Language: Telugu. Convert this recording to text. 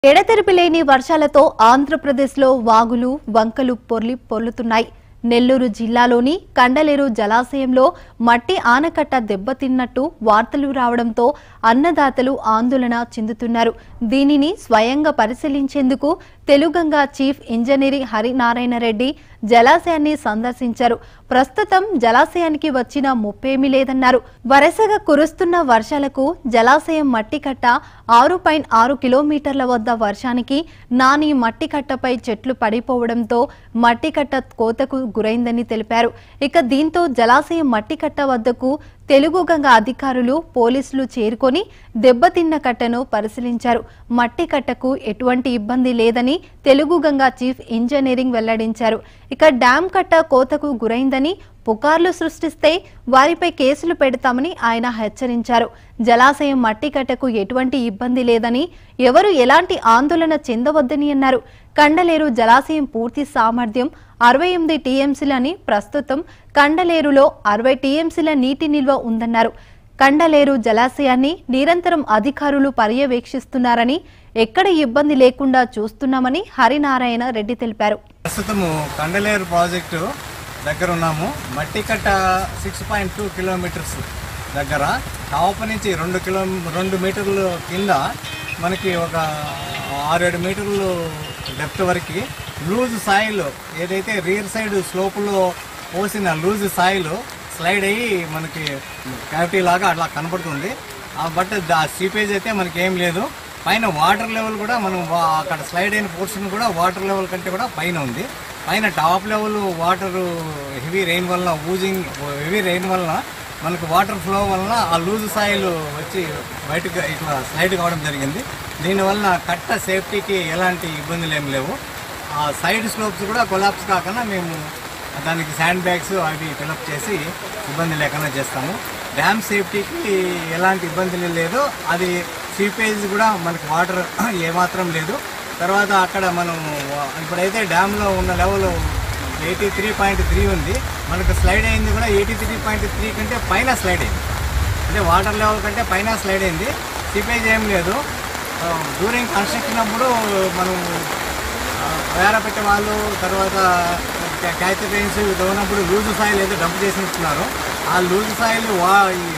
ఎడతెరిపి లేని వర్షాలతో ఆంధ్రప్రదేశ్లో వాగులు వంకలు పొర్లి పొర్లుతున్నాయి నెల్లూరు జిల్లాలోని కండలేరు జలాశయంలో మట్టి ఆనకట్ట దెబ్బతిన్నట్టు వార్తలు రావడంతో అన్నదాతలు ఆందోళన చెందుతున్నారు దీనిని స్వయంగా పరిశీలించేందుకు తెలుగంగా చీఫ్ ఇంజనీరింగ్ హరినారాయణ రెడ్డి జలాశయాన్ని సందర్శించారు ప్రస్తుతం జలాశయానికి వచ్చిన ముప్పేమీ లేదన్నారు వరుసగా కురుస్తున్న వర్షాలకు జలాశయం మట్టి కట్ట ఆరు పాయింట్ ఆరు కిలోమీటర్ల వద్ద వర్షానికి నాని మట్టి కట్టపై చెట్లు పడిపోవడంతో మట్టి కట్ట కోతకు గురైందని తెలిపారు ఇక దీంతో జలాశయం మట్టి కట్ట వద్దకు తెలుగు గంగ అధికారులు పోలీసులు చేరుకొని దెబ్బతిన్న కట్టను పరిశీలించారు మట్టి కట్టకు ఎటువంటి ఇబ్బంది లేదని తెలుగు గంగ చీఫ్ ఇంజనీరింగ్ వెల్లడించారు ఇక డ్యాం కట్ట కోతకు గురైందని పుకార్లు సృష్టిస్తే వారిపై కేసులు పెడతామని ఆయన హెచ్చరించారు జలాశయం మట్టి కట్టకు ఎటువంటి ఇబ్బంది లేదని ఎవరు ఎలాంటి ఆందోళన చెందవద్దని అన్నారు కండలేరు జలాశయం పూర్తి సామర్థ్యం అరవై ఎనిమిది టీఎంసీలని ప్రస్తుతం కండలేరులో అరవై టీఎంసీల నీటి నిల్వ ఉందన్నారు కండలేరు జలాశయాన్ని నిరంతరం అధికారులు పర్యవేక్షిస్తున్నారని ఎక్కడ ఇబ్బంది లేకుండా చూస్తున్నామని హరినారాయణ రెడ్డి తెలిపారు ప్రస్తుతము కండలేరు ప్రాజెక్టు దగ్గర ఉన్నాము మట్టికట్ట సిక్స్ పాయింట్ టూ కిలోమీటర్స్ దగ్గర టాప్ నుంచి రెండు కిలో రెండు మీటర్లు కింద మనకి ఒక ఆరేడు మీటర్లు డెప్త్ వరకు లూజ్ సాయిల్ ఏదైతే రియర్ సైడ్ స్లోపులో పోసిన లూజ్ సాయిల్ స్లైడ్ అయ్యి మనకి క్యావిటీ లాగా అట్లా కనపడుతుంది ఆ బట్ ఆ సీపేజ్ అయితే మనకి ఏం లేదు పైన వాటర్ లెవెల్ కూడా మనం వా- అక్కడ స్లైడ్ అయిన పోర్షన్ కూడా వాటర్ లెవెల్ కంటే కూడా పైన ఉంది పైన top level water heavy rain వలన ఊజింగ్ హెవీ రెయిన్ వలన మనకు వాటర్ ఫ్లో వలన ఆ లూజ్ సాయిల్ వచ్చి బయటకు ఇట్లా స్లైడ్ కావడం జరిగింది దీనివలన కట్ట సేఫ్టీకి ఎలాంటి ఇబ్బందులు ఏం లేవు ఆ సైడ్ స్లోప్స్ కూడా కొలాప్స్ కాకుండా మేము దానికి శాండ్ బ్యాగ్స్ అవి ఫిలప్ చేసి ఇబ్బంది లేకుండా చేస్తాము డ్యామ్ సేఫ్టీకి ఎలాంటి ఇబ్బందులు లేదు అది సీపేజ్ కూడా మనకి వాటర్ ఏమాత్రం లేదు తర్వాత అక్కడ మనం ఇప్పుడైతే డ్యామ్లో ఉన్న level eighty three point three ఉంది మనకు స్లైడ్ అయింది కూడా ఎయిటీ త్రీ పాయింట్ త్రీ కంటే పైన స్లైడ్ అయింది అంటే వాటర్ లెవెల్ కంటే పైన స్లైడ్ అయింది సీపేజ్ ఏం లేదు డ్యూరింగ్ కన్స్ట్రక్షన్ అప్పుడు మనం వేర పెట్టే వాళ్ళు తర్వాత క్యాచ్ ట్రైన్స్ ఇది ఉన్నప్పుడు లూజ్ సాయిల్ ఏదో డంప్ చేసినట్టున్నారు ఆ లూజ్ సాయిల్ వా ఈ